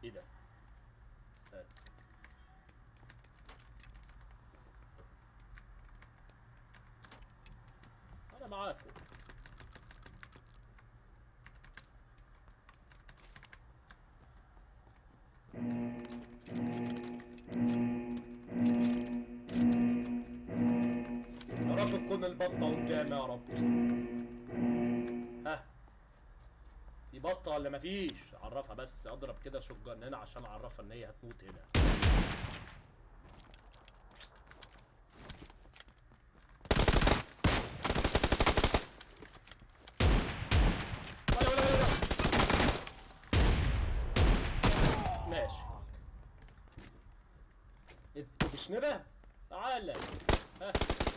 ايه ده هات انا معاكم يا رب تكون البطة قدامي يا رب ها في بطة ولا مفيش اعرفها بس اضرب كده شجن هنا عشان اعرفها ان هي هتموت هنا ولا ولا ولا ولا. ماشي انت بشنبه تعالى ها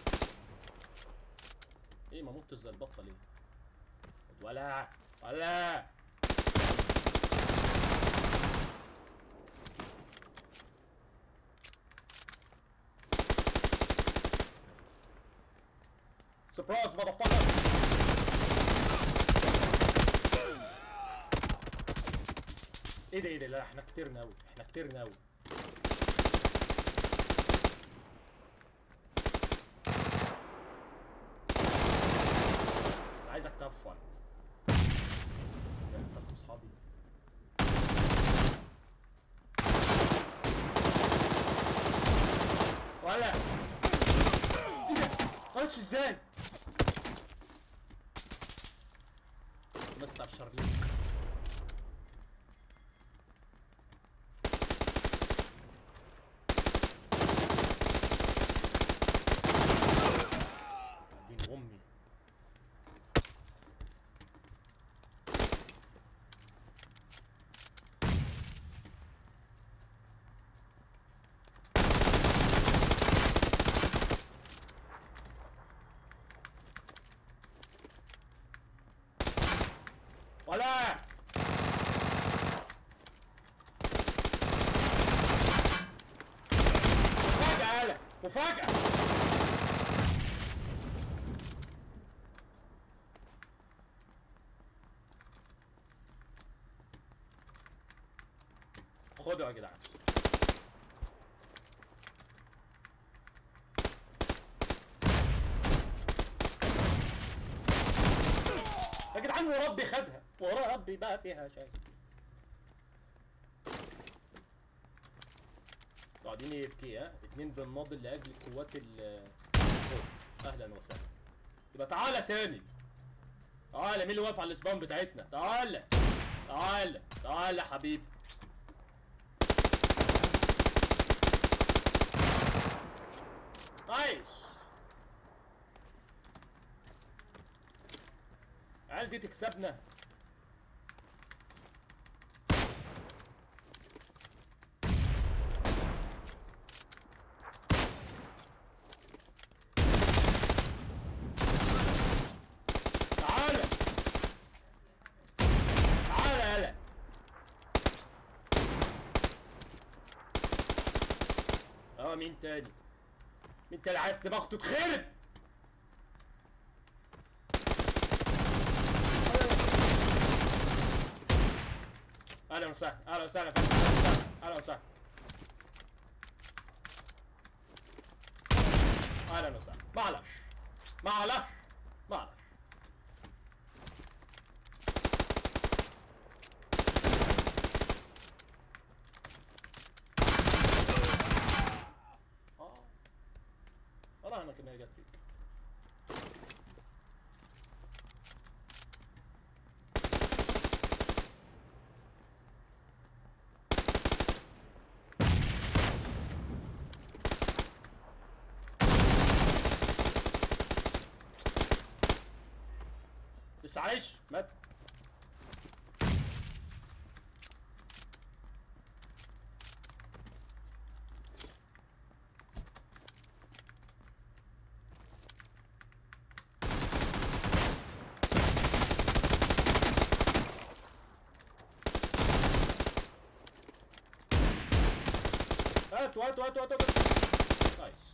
ايه ما متش زي البطه ليه ولا ولا سربرايز مotherfucker ايه ده ايه ده لا احنا كترنا اوي احنا كترنا اوي عايزك تفن يا قتلت اصحابي ولا ايه ده معرفش ازاي مستر شارليك دين امي ولا مفاجأة يالا مفاجأة خدوا يا جدعان يا جدعان وربي خدها وربي بقى فيها شيء قاعدين اي اف كي ها اتنين بنناضل لاجل قوات ال خد. اهلا وسهلا يبقى تعالى تاني تعالى مين اللي واقف على السبام بتاعتنا تعالى تعالى تعالى حبيبي نايس العيال دي تكسبنا تعالى تعالى يلا اه مين تاني مين تاني عايز دماغته تخرب اهلا وسهلا اهلا وسهلا فندم. اهلا وسهلا اهلا وسهلا معلش معلش معلش اه اراهنك انها جت فيك لسه عايش مات هات هات هات هات هات نايس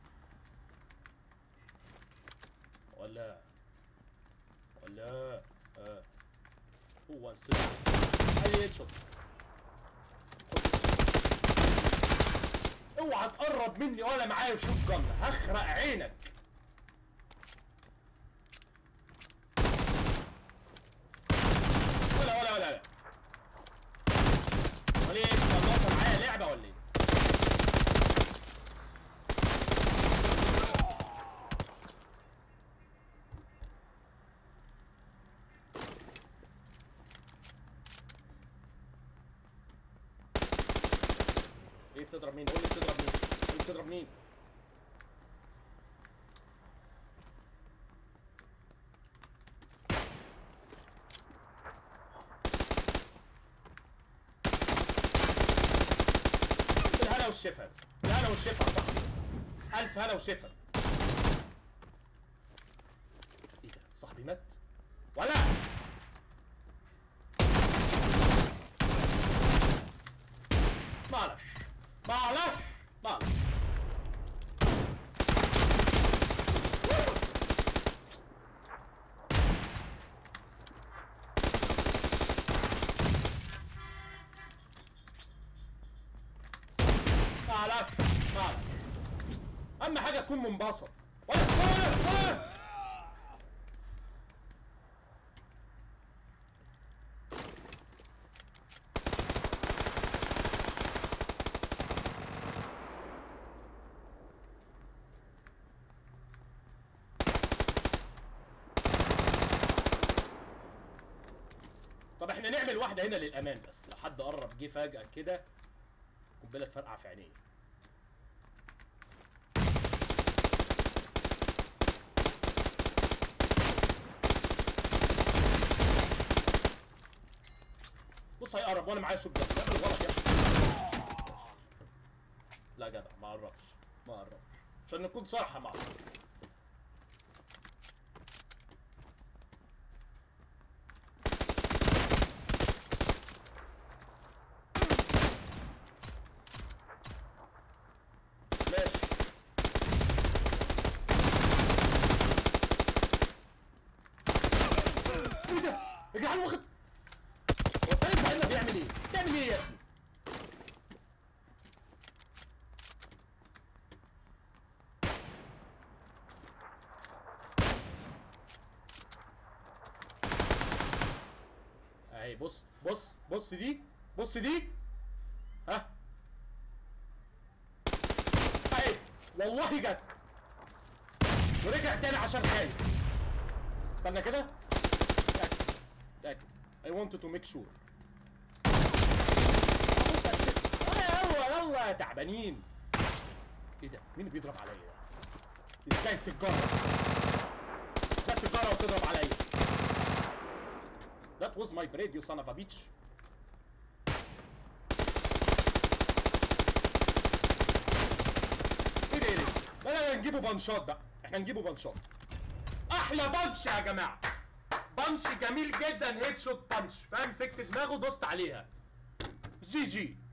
ولا ولا اه هو انستنت اي هيد شوت اوعى تقرب مني ولا معايا شوت جن هخرق عينك ولا ولا ولا ولا امال ايه انت خلصت معايا لعبه ولا ايه ايه بتضرب مين قول لي بتضرب مين قول لي بتضرب مين بالهنا والشفا بالهنا والشفا يا صاحبي الف هنا وشفا ايه ده صاحبي مات ولا معلش معلش معلش معلش معلش اهم حاجه تكون منبسط ولا ولا ولا طب احنا نعمل واحده هنا للامان بس لو حد قرب جه فجاه كده قنبله تفرقع في عينيه بص هيقرب وانا معايا شوت جن يعمل غلط يا أخي. لا جدع ما قربش ما قربش عشان نكون صراحه مع بعض ماشي ايه ده؟ يا جدعان واخد هو التاني صاحبنا بيعمل ايه؟ بيعمل ايه يا ابني؟ اهي بص بص بص دي بص دي ها اهي والله جت ورجع تاني عشان خايف استنى كده اتاكد اتاكد I wanted to make sure بص يا يلا يلا يا تعبانين ايه ده مين اللي بيضرب عليا ده ازاي تتجرأ ازاي تتجرأ وتضرب عليا That was my braid you son of a bitch ايه ده ايه ده لا لا لا نجيبه بانشات بقى احنا نجيبه بانشات احلى بانش يا جماعه بانش جميل جدا هيد شوت بانش فاهم مسكت دماغه دوست عليها جي جي